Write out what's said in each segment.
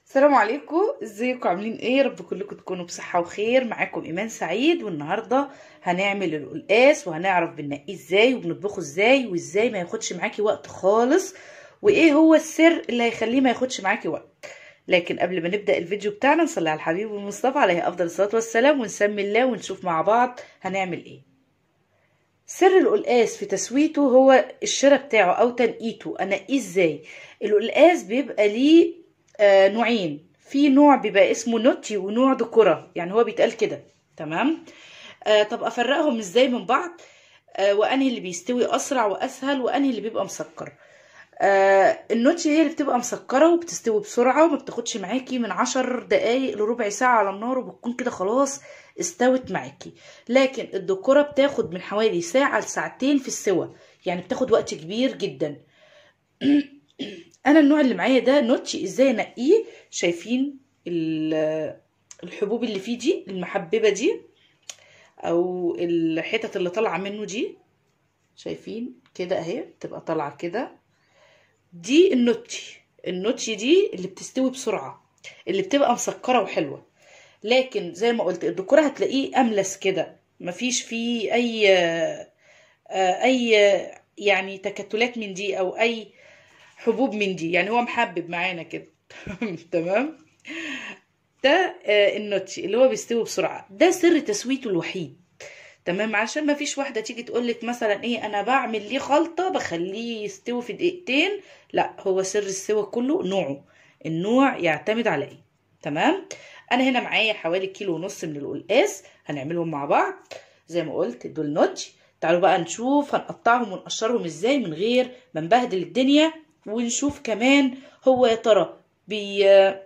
السلام عليكم ازيكم عاملين ايه رب كلكم تكونوا بصحة وخير معاكم ايمان سعيد والنهاردة هنعمل القلقاس وهنعرف بنقيه ازاي وبنطبخه ازاي وازاي ما ياخدش معاكي وقت خالص وايه هو السر اللي هيخليه ما ياخدش معاكي وقت لكن قبل ما نبدأ الفيديو بتاعنا نصلي على الحبيب المصطفى عليه افضل الصلاة والسلام ونسمي الله ونشوف مع بعض هنعمل ايه سر القلقاس في تسويته هو الشرا بتاعه او تنقيته انقيه ازاي القلقاس بيبقى ليه آه نوعين في نوع بيبقى اسمه نوتي ونوع ذكرة يعني هو بيتقال كده تمام آه طب افرقهم ازاي من بعض آه وانهي اللي بيستوي اسرع واسهل وانهي اللي بيبقى مسكر آه النوتي هي اللي بتبقى مسكرة وبتستوي بسرعة وما بتاخدش معاكي من عشر دقايق لربع ساعة على النار وبتكون كده خلاص استوت معاكي لكن الذكرة بتاخد من حوالي ساعة لساعتين في السوى يعني بتاخد وقت كبير جدا انا النوع اللي معايا ده نوتشي ازاي انقيه شايفين الحبوب اللي فيه دي المحببه دي او الحتت اللي طالعه منه دي شايفين كده اهي بتبقى طالعه كده دي النوتشي النوتشي دي اللي بتستوي بسرعه اللي بتبقى مسكره وحلوه لكن زي ما قلت الدكوره هتلاقيه املس كده مفيش فيه اي اي يعني تكتلات من دي او اي حبوب من دي يعني هو محبب معانا كده تمام ده آه النوتشي اللي هو بيستوي بسرعه ده سر تسويته الوحيد تمام عشان ما فيش واحده تيجي تقول لك مثلا ايه انا بعمل ليه خلطه بخليه يستوي في دقيقتين لا هو سر السوى كله نوعه النوع يعتمد على ايه تمام انا هنا معايا حوالي كيلو ونص من القلقاس هنعملهم مع بعض زي ما قلت دول نوتشي تعالوا بقى نشوف هنقطعهم ونقشرهم ازاي من غير ما نبهدل الدنيا ونشوف كمان هو يا ترى بي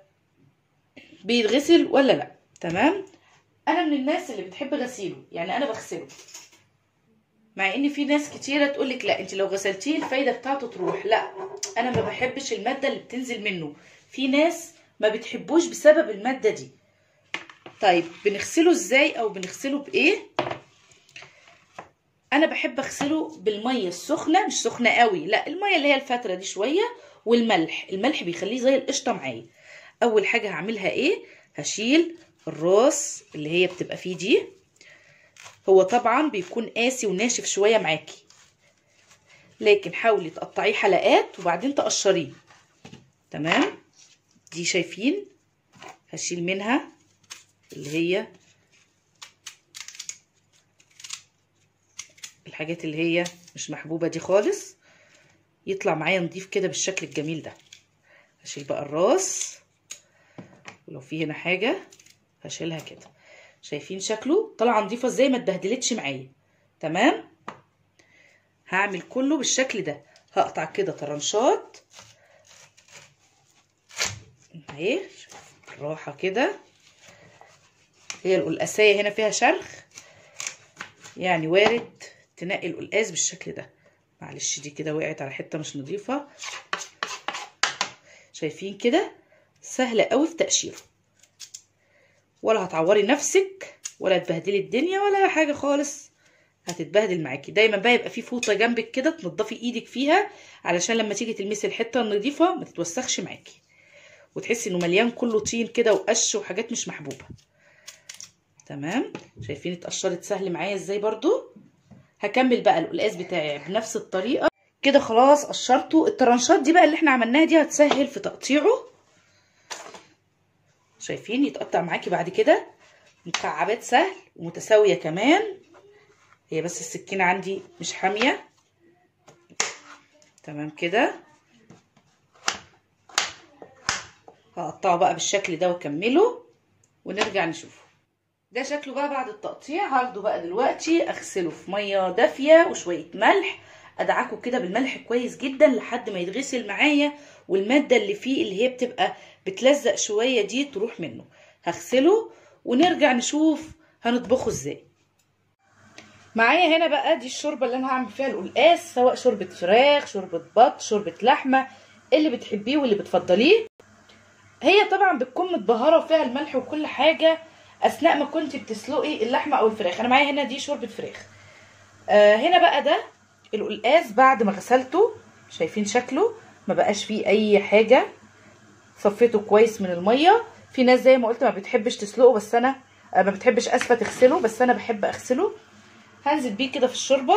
بيتغسل ولا لا تمام انا من الناس اللي بتحب غسيله يعني انا بغسله مع ان في ناس كتيره تقولك لا انت لو غسلتيه الفايده بتاعته تروح لا انا ما بحبش الماده اللي بتنزل منه في ناس ما بتحبوش بسبب الماده دي طيب بنغسله ازاي او بنغسله بايه انا بحب اغسله بالميه السخنه مش سخنه قوي لا الميه اللي هي الفتره دي شويه والملح الملح بيخليه زي القشطه معايا اول حاجه هعملها ايه هشيل الراس اللي هي بتبقى فيه دي هو طبعا بيكون قاسي وناشف شويه معاكي لكن حاولي تقطعيه حلقات وبعدين تقشريه تمام دي شايفين هشيل منها اللي هي الحاجات اللي هي مش محبوبة دي خالص يطلع معايا نضيف كده بالشكل الجميل ده هشيل بقى الراس ولو في هنا حاجة هشيلها كده شايفين شكله طلع نضيفة ازاي ما اتبهدلتش معايا تمام هعمل كله بالشكل ده هقطع كده طرنشات اهي بالراحة كده هي القلقاسية هنا فيها شرخ يعني وارد تنقي القلقاس بالشكل ده معلش دي كده وقعت على حته مش نظيفه شايفين كده سهله قوي في تقشيره ولا هتعوري نفسك ولا تبهدلي الدنيا ولا حاجه خالص هتتبهدل معاكي دايما بقى يبقى في فوطه جنبك كده تنضفي ايدك فيها علشان لما تيجي تلمسي الحته النظيفه ما تتوسخش معاكي وتحسي انه مليان كله طين كده وقش وحاجات مش محبوبه تمام شايفين اتقشرت سهل معايا ازاي برضو هكمل بقى القلقاس بتاعي بنفس الطريقه كده خلاص قشرته الطرنشات دي بقى اللي احنا عملناها دي هتسهل في تقطيعه شايفين يتقطع معاكي بعد كده مكعبات سهل ومتساويه كمان هي بس السكينه عندي مش حاميه تمام كده هقطعه بقى بالشكل ده واكمله ونرجع نشوفه ده شكله بقى بعد التقطيع هاخده بقى دلوقتي اغسله في ميه دافيه وشويه ملح ادعكه كده بالملح كويس جدا لحد ما يتغسل معايا والماده اللي فيه اللي هي بتبقى بتلزق شويه دي تروح منه هغسله ونرجع نشوف هنطبخه ازاي معايا هنا بقى دي الشوربه اللي انا هعمل فيها القلقاس سواء شوربه فراخ شوربه بط شوربه لحمه اللي بتحبيه واللي بتفضليه هي طبعا بتكون متبهره وفيها الملح وكل حاجه اثناء ما كنت بتسلقي اللحمه او الفراخ انا معايا هنا دي شوربه فراخ آه هنا بقى ده القلقاس بعد ما غسلته شايفين شكله ما بقاش فيه اي حاجه صفيته كويس من الميه في ناس زي ما قلت ما بتحبش تسلقه بس انا آه، ما بتحبش اسفه تغسله بس انا بحب اغسله هنزل بيه كده في الشوربه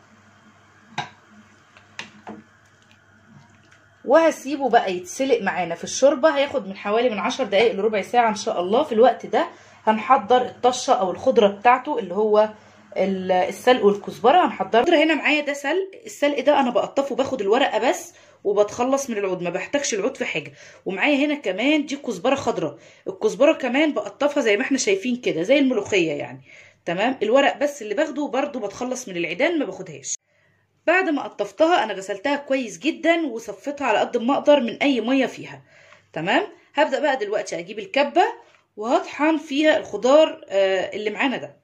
وهسيبه بقى يتسلق معانا في الشوربه هياخد من حوالي من 10 دقائق لربع ساعه ان شاء الله في الوقت ده هنحضر الطشه او الخضره بتاعته اللي هو ال- السلق والكزبره هنحضر هنا معايا ده سلق السلق ده انا بقطفه باخد الورقه بس وبتخلص من العود ما بحتاجش العود في حاجه ومعايا هنا كمان دي كزبره خضراء الكزبره كمان بقطفها زي ما احنا شايفين كده زي الملوخيه يعني تمام الورق بس اللي باخده برضو بتخلص من العيدان ما باخدهاش بعد ما قطفتها انا غسلتها كويس جدا وصفيتها على قد ما اقدر من اي ميه فيها تمام هبدا بقى دلوقتي اجيب الكبه وهطحن فيها الخضار آه، اللي معانا ده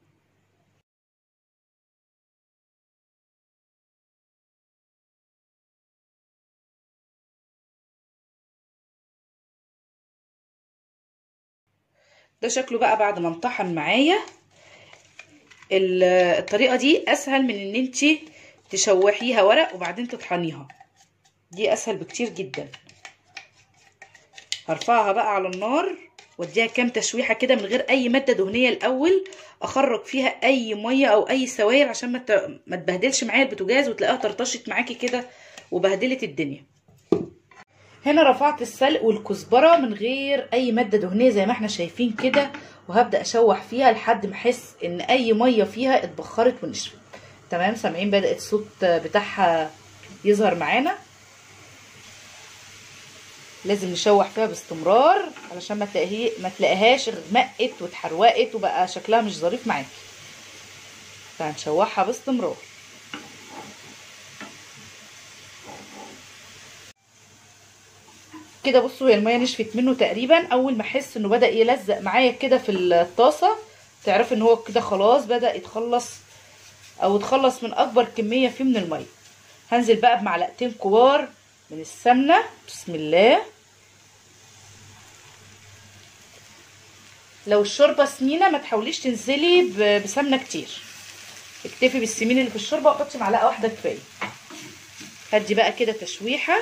ده شكله بقى بعد ما انطحن معايا ال- الطريقه دي اسهل من ان انت تشوحيها ورق وبعدين تطحنيها دي اسهل بكتير جدا هرفعها بقى على النار واديها كام تشويحه كده من غير اي ماده دهنيه الاول اخرج فيها اي ميه او اي سوائل عشان ما ت- ما تبهدلش معايا البوتاجاز وتلاقيها طرطشت معاكي كده وبهدلت الدنيا هنا رفعت السلق والكزبره من غير اي ماده دهنيه زي ما احنا شايفين كده وهبدا اشوح فيها لحد ما احس ان اي ميه فيها اتبخرت ونشفت تمام سامعين بدات الصوت بتاعها يظهر معانا لازم نشوح فيها باستمرار علشان ما تلاقيه ما تلاقيهاش غمقت واتحروقت وبقى شكلها مش ظريف معاكي فهنشوحها باستمرار كده بصوا هي الميه نشفت منه تقريبا اول ما احس انه بدا يلزق معايا كده في الطاسه تعرفي ان هو كده خلاص بدا يتخلص او اتخلص من اكبر كميه فيه من الميه هنزل بقى بمعلقتين كبار من السمنه بسم الله لو الشوربه سمينه ما تحاوليش تنزلي ب- بسمنه كتير اكتفي بالسمين اللي في الشوربه وحطي معلقه واحده كفايه هدي بقى كده تشويحه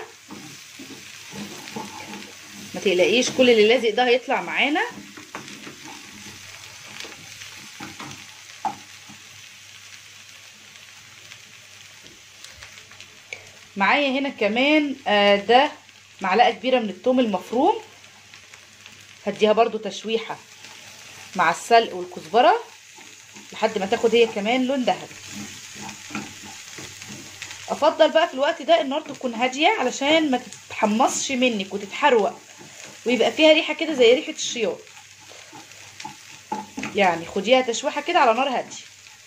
ما تقلقيش كل اللي لازق ده هيطلع معانا معايا هنا كمان آه ده معلقه كبيره من الثوم المفروم هديها برضو تشويحه مع السلق والكزبره لحد ما تاخد هي كمان لون ذهبي افضل بقى في الوقت ده النار تكون هاديه علشان ما تتحمصش منك وتتحروق ويبقى فيها ريحه كده زي ريحه الشياط يعني خديها تشويحه كده على نار هاديه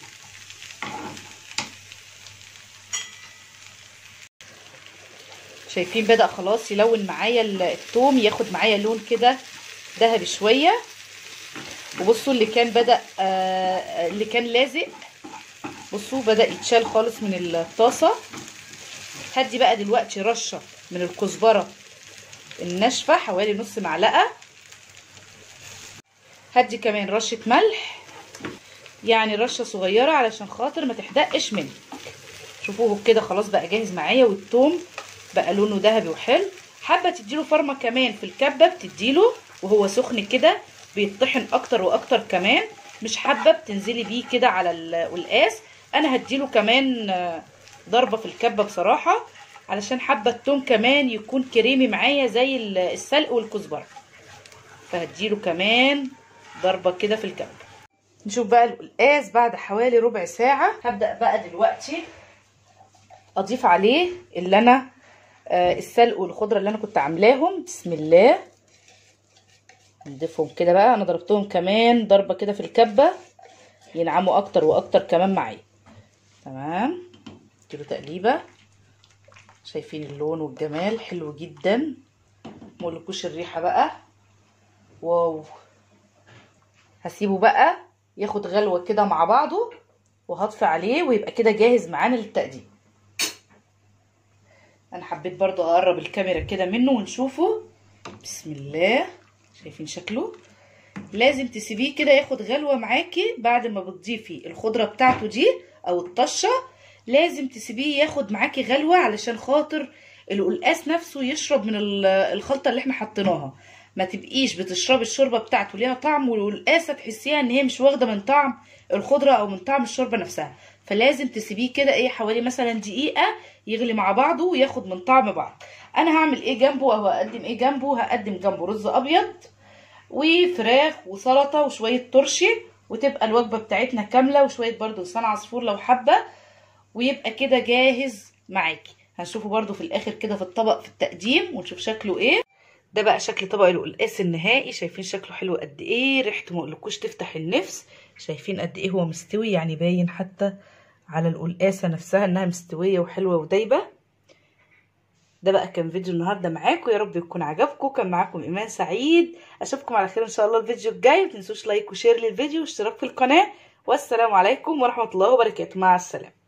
شايفين بدأ خلاص يلون معايا الثوم ياخد معايا لون كده ذهبي شويه وبصوا اللي كان بدأ آه اللي كان لازق بصوا بدأ يتشال خالص من الطاسه هدي بقى دلوقتي رشه من الكزبره الناشفه حوالي نص معلقه هدي كمان رشه ملح يعني رشه صغيره علشان خاطر ما تحدقش منك شوفوه كده خلاص بقى جاهز معايا والثوم بقى لونه ذهبي وحلو حابه تديله فرمه كمان في الكبه بتديله وهو سخن كده بيطحن اكتر واكتر كمان مش حابه بتنزلي بيه كده على القلقاس انا هديله كمان ضربه في الكبه بصراحه علشان حابه التوم كمان يكون كريمي معايا زي السلق والكزبره فهديله كمان ضربه كده في الكبه نشوف بقى القلقاس بعد حوالي ربع ساعه هبدا بقى دلوقتي اضيف عليه اللي انا آه السلق والخضره اللي انا كنت عاملاهم بسم الله نضيفهم كده بقى انا ضربتهم كمان ضربه كده في الكبه ينعموا اكتر واكتر كمان معايا تمام اديله تقليبه شايفين اللون والجمال حلو جدا مقولكوش الريحه بقى واو هسيبه بقى ياخد غلوه كده مع بعضه وهطفي عليه ويبقى كده جاهز معانا للتقديم انا حبيت برضو اقرب الكاميرا كده منه ونشوفه بسم الله شايفين شكله لازم تسيبيه كده ياخد غلوه معاكي بعد ما بتضيفي الخضره بتاعته دي او الطشه لازم تسيبيه ياخد معاكي غلوه علشان خاطر القلقاس نفسه يشرب من ال- الخلطه اللي احنا حطيناها ما تبقيش بتشربي الشوربه بتاعته ليها طعم والقلقاسه تحسيها ان هي مش واخده من طعم الخضره او من طعم الشوربه نفسها فلازم تسيبيه كده ايه حوالي مثلا دقيقه يغلي مع بعضه وياخد من طعم بعض انا هعمل ايه جنبه او هقدم ايه جنبه هقدم جنبه رز ابيض وفراخ وسلطه وشويه ترشي وتبقى الوجبه بتاعتنا كامله وشويه برده لسان عصفور لو حابه ويبقى كده جاهز معاكي هنشوفه برده في الاخر كده في الطبق في التقديم ونشوف شكله ايه ده بقى شكل طبق القلقاس النهائي شايفين شكله حلو قد ايه ريحته مقلكوش تفتح النفس شايفين قد ايه هو مستوي يعني باين حتى على القلقاسه نفسها انها مستويه وحلوه ودايبه ده بقى كان فيديو النهارده معاكم يا رب يكون عجبكم كان معاكم ايمان سعيد اشوفكم على خير ان شاء الله الفيديو الجاي متنسوش لايك وشير للفيديو واشتراك في القناه والسلام عليكم ورحمه الله وبركاته مع السلامه